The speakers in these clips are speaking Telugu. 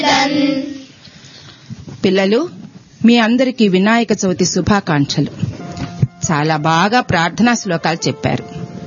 పిల్లలు మీ అందరికీ వినాయక చవితి శుభాకాంక్షలు చాలా బాగా ప్రార్థనా శ్లోకాలు చెప్పారు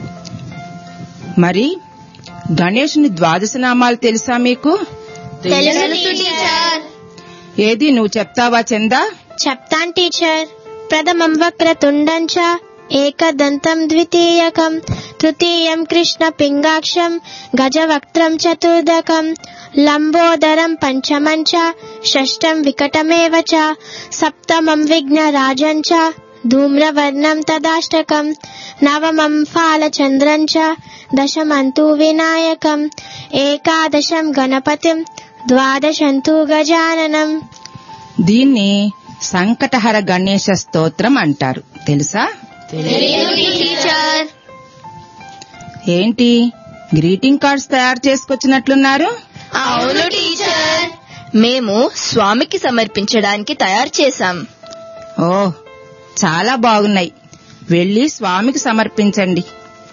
మరి గణేషుని ద్వాదశ నామాలు తెలుసా మీకు తెలుసు టీచర్ ఏది నువ్వు చెప్తావా చందా చెప్తాను టీచర్ ప్రథమం వక్రతుండం చ ఏకదంతం ద్వితీయకం తృతీయం కృష్ణ పింగాక్షం గజవక్త్రం చతుర్దకం లంబోదరం పంచమం చ షష్టం వికటమేవ చ సప్తమం విఘ్నరాజం చ ధూమ్రవర్ణం తదాష్టకం నవమం ఫాలచంద్రం చ దశమంతు వినాయకం ఏకాదశం గణపతిం ద్వాదశంతు గజాననం దీన్ని సంకటహర గణేశ స్తోత్రం అంటారు తెలుసా టీచర్ ఏంటి గ్రీటింగ్ కార్డ్స్ తయారు చేసుకొచ్చినట్లున్నారు అవును టీచర్ మేము స్వామికి సమర్పించడానికి తయారు చేశాం ఓ చాలా బాగున్నాయి వెళ్ళి స్వామికి సమర్పించండి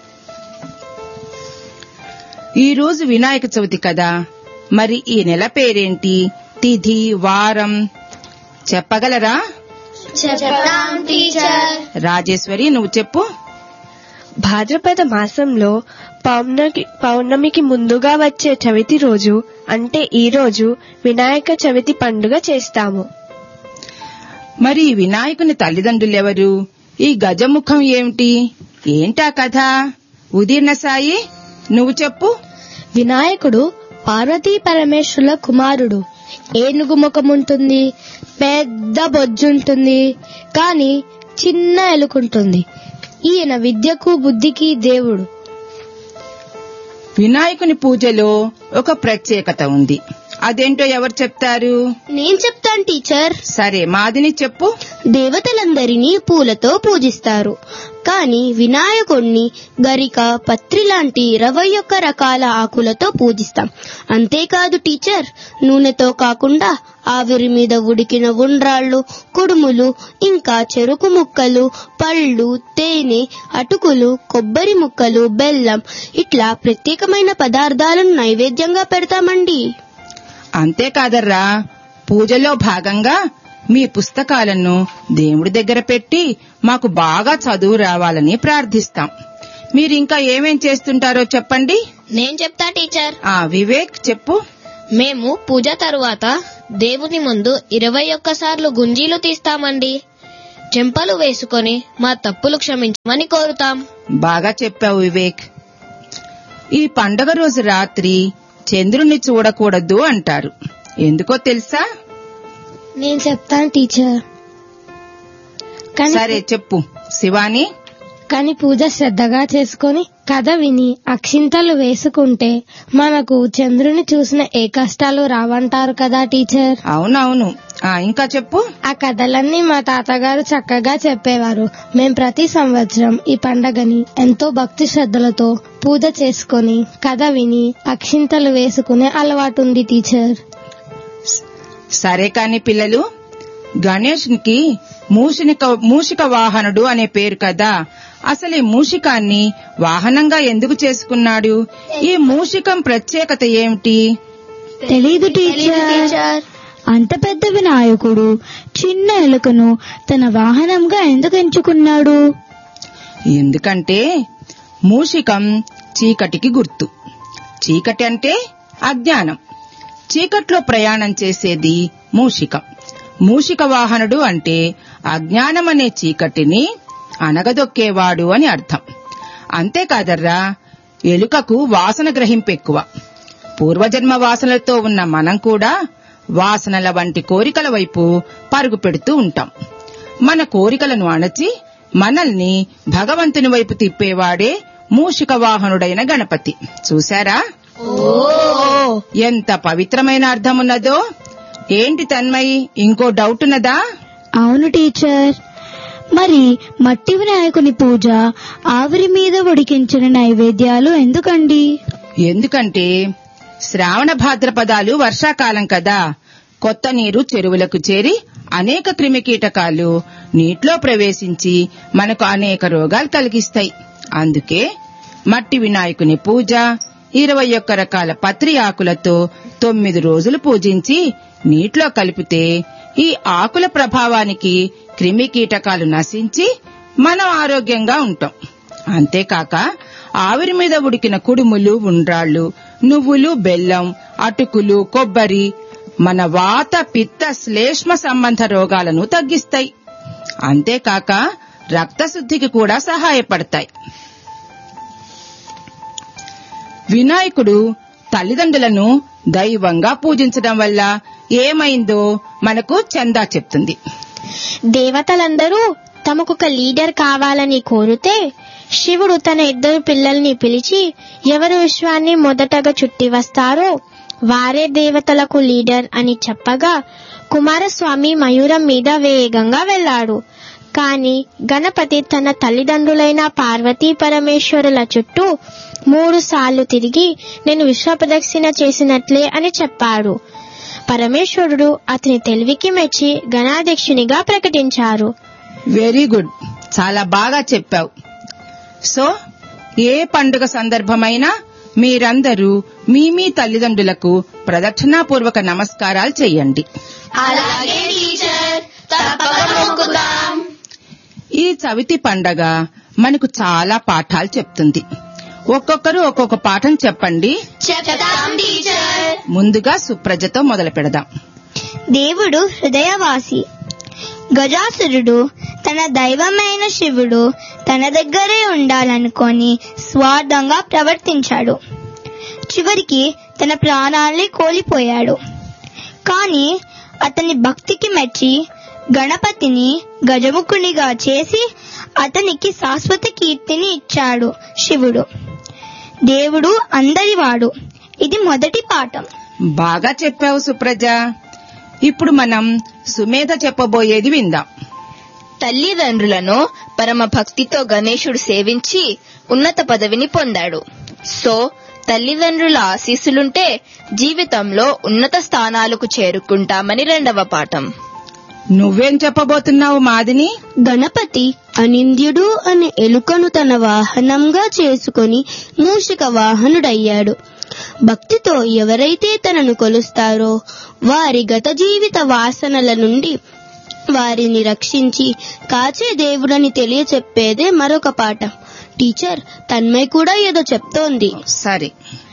ఈ రోజు వినాయక చవితి కదా మరి ఈ నెల పేరేంటి తిథి వారం చెప్పగలరా చెప్తాం టీచర్ రాజేశ్వరి నువ్వు చెప్పు భాద్రపద మాసంలో పౌర్ణమికి పౌర్ణమికి ముందుగా వచ్చే చవితి రోజు అంటే ఈ రోజు వినాయక చవితి పండుగ చేస్తాము మరి ఈ వినాయకుని తల్లిదండ్రులెవరు ఈ గజముఖం ఏమిటి ఏంటా కథ ఉదీర్ణ సాయి నువ్వు చెప్పు వినాయకుడు పార్వతీ పరమేశ్వరుల కుమారుడు ఏనుగు ముఖం ఉంటుంది పెద్ద బొజ్జుంటుంది కానీ చిన్న ఎలుకుంటుంది ఈయన విద్యకు బుద్ధికి దేవుడు వినాయకుని పూజలో ఒక ప్రత్యేకత ఉంది అదేంటో ఎవరు చెప్తారు నేను చెప్తాను టీచర్ సరే మాదిని చెప్పు దేవతలందరినీ పూలతో పూజిస్తారు కానీ వినాయకుణ్ణి గరిక పత్రి లాంటి ఇరవై ఒక్క రకాల ఆకులతో పూజిస్తాం అంతేకాదు టీచర్ నూనెతో కాకుండా ఆవిరి మీద ఉడికిన ఉండ్రాళ్ళు కుడుములు ఇంకా చెరుకు ముక్కలు పళ్ళు తేనె అటుకులు కొబ్బరి ముక్కలు బెల్లం ఇట్లా ప్రత్యేకమైన పదార్థాలను నైవేద్యంగా పెడతామండి అంతేకాదర్రా పూజలో భాగంగా మీ పుస్తకాలను దేవుడి దగ్గర పెట్టి మాకు బాగా చదువు రావాలని ప్రార్థిస్తాం మీరింకా ఏమేం చేస్తుంటారో చెప్పండి నేను చెప్తా టీచర్ ఆ వివేక్ చెప్పు మేము పూజ తరువాత దేవుని ముందు ఇరవై ఒక్కసార్లు గుంజీలు తీస్తామండి చెంపలు వేసుకొని మా తప్పులు క్షమించమని కోరుతాం బాగా చెప్పావు వివేక్ ఈ పండగ రోజు రాత్రి చంద్రుణ్ణి చూడకూడదు అంటారు ఎందుకో తెలుసా నేను చెప్తాను టీచర్ సరే చెప్పు శివాని కానీ పూజ శ్రద్ధగా చేసుకొని కథ విని అక్షింతలు వేసుకుంటే మనకు చంద్రుని చూసిన ఏ కష్టాలు రావంటారు కదా టీచర్ అవునవును ఆ ఇంకా చెప్పు ఆ కథలన్నీ మా తాతగారు చక్కగా చెప్పేవారు మేం ప్రతి సంవత్సరం ఈ పండగని ఎంతో భక్తి శ్రద్ధలతో పూజ చేసుకొని కథ విని అక్షింతలు వేసుకునే అలవాటుంది టీచర్ సరే కాని పిల్లలు గణేష్కి మూషిక మూషిక వాహనుడు అనే పేరు కదా అసలు ఈ మూషికాన్ని వాహనంగా ఎందుకు చేసుకున్నాడు ఈ మూషికం ప్రత్యేకత ఏమిటి తెలీదు టీచర్ అంత పెద్ద వినాయకుడు చిన్న ఎలుకను తన వాహనంగా ఎందుకు ఎంచుకున్నాడు ఎందుకంటే మూషికం చీకటికి గుర్తు చీకటి అంటే అజ్ఞానం చీకట్లో ప్రయాణం చేసేది మూషికం మూషిక వాహనుడు అంటే అజ్ఞానం అనే చీకటిని అనగదొక్కేవాడు అని అర్థం అంతేకాదర్రా ఎలుకకు వాసన గ్రహింపు ఎక్కువ పూర్వజన్మ వాసనలతో ఉన్న మనం కూడా వాసనల వంటి కోరికల వైపు పరుగు పెడుతూ ఉంటాం మన కోరికలను అణచి మనల్ని భగవంతుని వైపు తిప్పేవాడే మూషిక వాహనుడైన గణపతి చూశారా ఎంత పవిత్రమైన అర్థమున్నదో ఏంటి తన్మయి ఇంకో డౌట్ ఉన్నదా అవును టీచర్ మరి మట్టి వినాయకుని పూజ ఆవిరి మీద ఉడికించిన నైవేద్యాలు ఎందుకండి ఎందుకంటే శ్రావణ భాద్రపదాలు వర్షాకాలం కదా కొత్త నీరు చెరువులకు చేరి అనేక క్రిమికీటకాలు నీటిలో ప్రవేశించి మనకు అనేక రోగాలు కలిగిస్తాయి అందుకే మట్టి వినాయకుని పూజ ఇరవై ఒక్క రకాల పత్రి ఆకులతో తొమ్మిది రోజులు పూజించి నీటిలో కలిపితే ఈ ఆకుల ప్రభావానికి క్రిమి కీటకాలు నశించి మనం ఆరోగ్యంగా ఉంటాం అంతేకాక ఆవిరి మీద ఉడికిన కుడుములు ఉండ్రాళ్ళు నువ్వులు బెల్లం అటుకులు కొబ్బరి మన వాత పిత్త శ్లేష్మ సంబంధ రోగాలను తగ్గిస్తాయి అంతేకాక రక్తశుద్ధికి కూడా సహాయపడతాయి వినాయకుడు తల్లిదండ్రులను దైవంగా పూజించడం వల్ల ఏమైందో మనకు చందా చెప్తుంది దేవతలందరూ తమకొక లీడర్ కావాలని కోరితే శివుడు తన ఇద్దరు పిల్లల్ని పిలిచి ఎవరు విశ్వాన్ని మొదటగా చుట్టి వస్తారో వారే దేవతలకు లీడర్ అని చెప్పగా కుమారస్వామి మయూరం మీద వేగంగా వెళ్ళాడు కాని గణపతి తన తల్లిదండ్రులైన పార్వతీ పరమేశ్వరుల చుట్టూ మూడు సార్లు తిరిగి నేను విశ్వప్రదక్షిణ చేసినట్లే అని చెప్పాడు పరమేశ్వరుడు అతని తెలివికి మెచ్చి గణాధ్యక్షునిగా ప్రకటించారు వెరీ గుడ్ చాలా బాగా చెప్పావు సో ఏ పండుగ సందర్భమైనా మీరందరూ మీ మీ తల్లిదండ్రులకు ప్రదక్షిణాపూర్వక నమస్కారాలు చెయ్యండి అలాగే టీచర్ తప్పక మొక్కుతాం ఈ చవితి పండగ మనకు చాలా పాఠాలు చెప్తుంది ఒక్కొక్కరు ఒక్కొక్క పాఠం చెప్పండి చెప్తాం టీచర్ ముందుగా సుప్రజతో మొదలు పెడదాం దేవుడు హృదయవాసి గజాసురుడు తన దైవమైన శివుడు తన దగ్గరే ఉండాలనుకొని స్వార్థంగా ప్రవర్తించాడు చివరికి తన ప్రాణాల్ని కోల్పోయాడు కానీ అతని భక్తికి మెచ్చి గణపతిని గజముఖునిగా చేసి అతనికి శాశ్వత కీర్తిని ఇచ్చాడు శివుడు దేవుడు అందరివాడు ఇది మొదటి పాఠం బాగా చెప్పావు సుప్రజ ఇప్పుడు మనం సుమేధ చెప్పబోయేది విందాం తల్లిదండ్రులను పరమ భక్తితో గణేశుడు సేవించి ఉన్నత పదవిని పొందాడు సో తల్లిదండ్రుల ఆశీస్సులుంటే జీవితంలో ఉన్నత స్థానాలకు చేరుకుంటామని రెండవ పాఠం నువ్వేం చెప్పబోతున్నావు మాదిని గణపతి అనింద్యుడు అనే ఎలుకను తన వాహనంగా చేసుకొని మూషిక వాహనుడయ్యాడు భక్తితో ఎవరైతే తనను కొలుస్తారో వారి గత జీవిత వాసనల నుండి వారిని రక్షించి కాచే దేవుడని తెలియచెప్పేదే మరొక పాట టీచర్ తన్మయ్ కూడా ఏదో చెప్తోంది సరే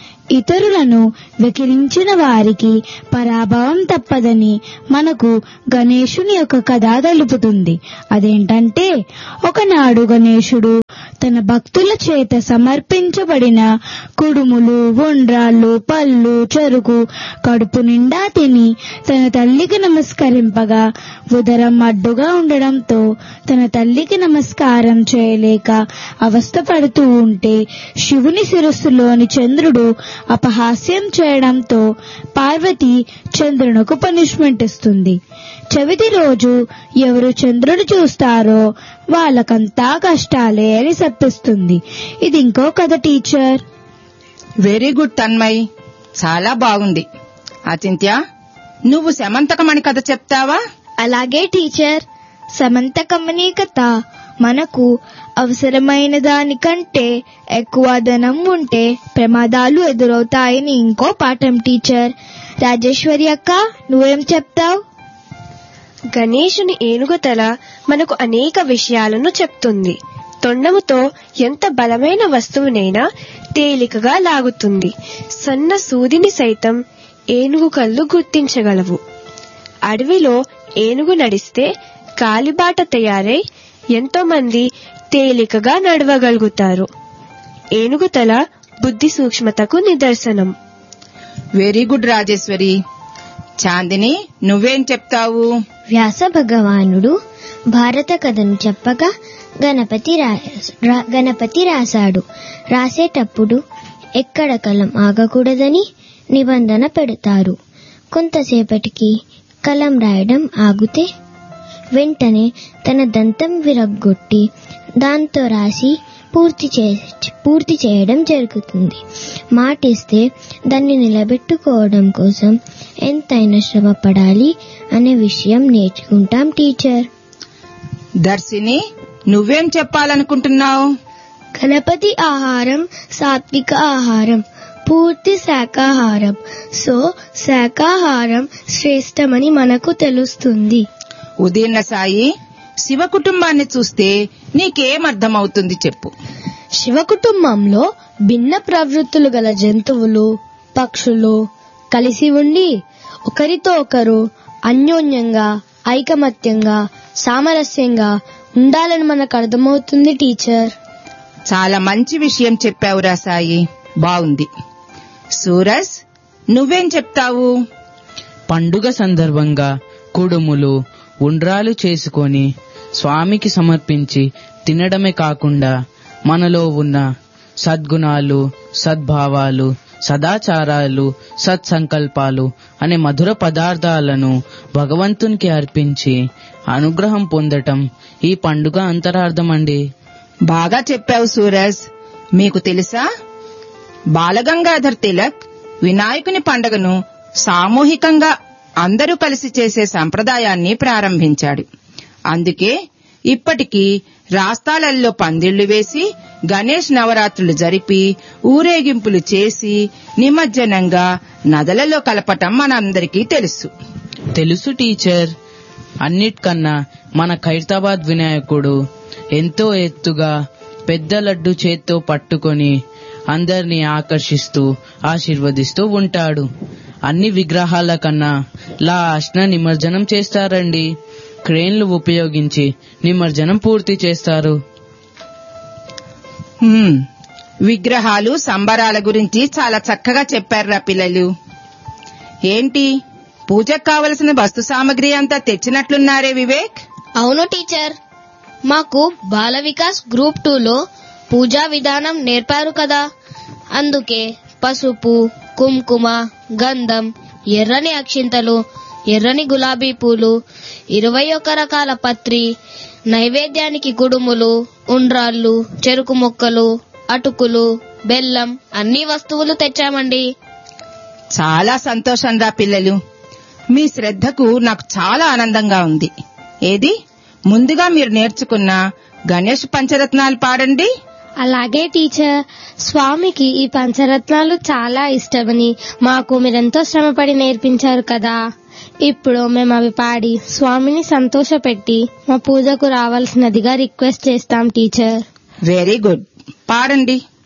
ఇతరులను వెకిరించిన వారికి పరాభవం తప్పదని మనకు గణేశుని యొక్క కథ తెలుపుతుంది అదేంటంటే ఒకనాడు గణేశుడు తన భక్తుల చేత సమర్పించబడిన కుడుములు ఉండ్రాళ్ళు పళ్ళు చెరుకు కడుపు నిండా తిని తన తల్లికి నమస్కరింపగా ఉదరం అడ్డుగా ఉండడంతో తన తల్లికి నమస్కారం చేయలేక అవస్థపడుతూ ఉంటే శివుని శిరస్సులోని చంద్రుడు అపహాస్యం చేయడంతో పార్వతి చంద్రునకు పనిష్మెంట్ ఇస్తుంది చవితి రోజు ఎవరు చంద్రుడు చూస్తారో వాళ్ళకంతా కష్టాలే అని శప్పిస్తుంది ఇది ఇంకో కథ టీచర్ వెరీ గుడ్ తన్మయ్ చాలా బాగుంది అచింత్య నువ్వు శమంతకమణి కథ చెప్తావా అలాగే టీచర్ సమంతకమని కథ మనకు అవసరమైన దానికంటే ఎక్కువ ధనం ఉంటే ప్రమాదాలు ఎదురవుతాయని ఇంకో పాఠం టీచర్ రాజేశ్వరి అక్క నువ్వేం చెప్తావు గణేశుని ఏనుగు తల మనకు అనేక విషయాలను చెప్తుంది తొండముతో ఎంత బలమైన వస్తువునైనా తేలికగా లాగుతుంది సన్న సూదిని సైతం ఏనుగు కళ్ళు గుర్తించగలవు అడవిలో ఏనుగు నడిస్తే కాలిబాట తయారై ఎంతో మంది తేలికగా నడవగలుగుతారు ఏనుగు తల బుద్ధి సూక్ష్మతకు నిదర్శనం వెరీ గుడ్ రాజేశ్వరి చాందిని నువ్వేం చెప్తావు వ్యాస భగవానుడు భారత కథను చెప్పగా గణపతి రా- రా- గణపతి రాశాడు రాసేటప్పుడు ఎక్కడ కలం ఆగకూడదని నిబంధన పెడతారు కొంతసేపటికి కలం రాయడం ఆగితే వెంటనే తన దంతం విరగ్గొట్టి దాంతో రాసి పూర్తి చే పూర్తి చేయడం జరుగుతుంది మాటిస్తే దాన్ని నిలబెట్టుకోవడం కోసం ఎంతైనా శ్రమ పడాలి అనే విషయం నేర్చుకుంటాం టీచర్ దర్శిని నువ్వేం చెప్పాలనుకుంటున్నావు గణపతి ఆహారం సాత్విక ఆహారం పూర్తి శాకాహారం సో శాకాహారం శ్రేష్టమని మనకు తెలుస్తుంది ఉదీర్ణ సాయి శివ కుటుంబాన్ని చూస్తే నీకేం అర్థమవుతుంది చెప్పు శివ కుటుంబంలో భిన్న ప్రవృత్తులు గల జంతువులు పక్షులు కలిసి ఉండి ఒకరితో ఒకరు అన్యోన్యంగా ఐకమత్యంగా సామరస్యంగా ఉండాలని మనకు అర్థమవుతుంది టీచర్ చాలా మంచి విషయం చెప్పావురా సాయి బాగుంది సూరజ్ నువ్వేం చెప్తావు పండుగ సందర్భంగా కుడుములు ఉండ్రాలు చేసుకొని స్వామికి సమర్పించి తినడమే కాకుండా మనలో ఉన్న సద్గుణాలు సద్భావాలు సదాచారాలు సత్సంకల్పాలు అనే మధుర పదార్థాలను భగవంతునికి అర్పించి అనుగ్రహం పొందటం ఈ పండుగ అంతరార్థం అండి బాగా చెప్పావు సూరజ్ మీకు తెలుసా బాలగంగాధర్ తిలక్ వినాయకుని పండుగను సామూహికంగా అందరూ కలిసి చేసే సంప్రదాయాన్ని ప్రారంభించాడు అందుకే ఇప్పటికీ రాస్తాలల్లో పందిళ్లు వేసి గణేష్ నవరాత్రులు జరిపి ఊరేగింపులు చేసి నిమజ్జనంగా నదులలో కలపటం మనందరికీ తెలుసు తెలుసు టీచర్ అన్నిటికన్నా మన ఖైరతాబాద్ వినాయకుడు ఎంతో ఎత్తుగా పెద్ద లడ్డు చేత్తో పట్టుకొని అందరినీ ఆకర్షిస్తూ ఆశీర్వదిస్తూ ఉంటాడు అన్ని విగ్రహాల కన్నా లాస్ట్న నిమజ్జనం చేస్తారండి క్రేన్లు ఉపయోగించి నిమజ్జనం పూర్తి చేస్తారు హ్మ్. విగ్రహాలు సంబరాల గురించి చాలా చక్కగా చెప్పారురా పిల్లలు ఏంటి పూజకు కావలసిన వస్తు సామగ్రి అంతా తెచ్చినట్లున్నారే వివేక్ అవును టీచర్ మాకు బాల వికాస్ గ్రూప్ టూలో పూజా విధానం నేర్పారు కదా అందుకే పసుపు కుంకుమ గంధం ఎర్రని అక్షింతలు ఎర్రని గులాబీ పూలు ఇరవై ఒక్క రకాల పత్రి నైవేద్యానికి కుడుములు ఉండ్రాళ్ళు చెరుకు మొక్కలు అటుకులు బెల్లం అన్ని వస్తువులు తెచ్చామండి చాలా సంతోషం రా పిల్లలు మీ శ్రద్ధకు నాకు చాలా ఆనందంగా ఉంది ఏది ముందుగా మీరు నేర్చుకున్న గణేష్ పంచరత్నాలు పాడండి అలాగే టీచర్ స్వామికి ఈ పంచరత్నాలు చాలా ఇష్టమని మాకు మీరెంతో శ్రమపడి నేర్పించారు కదా ఇప్పుడు మేము అవి పాడి స్వామిని సంతోషపెట్టి మా పూజకు రావాల్సినదిగా రిక్వెస్ట్ చేస్తాం టీచర్ వెరీ గుడ్ పాడండి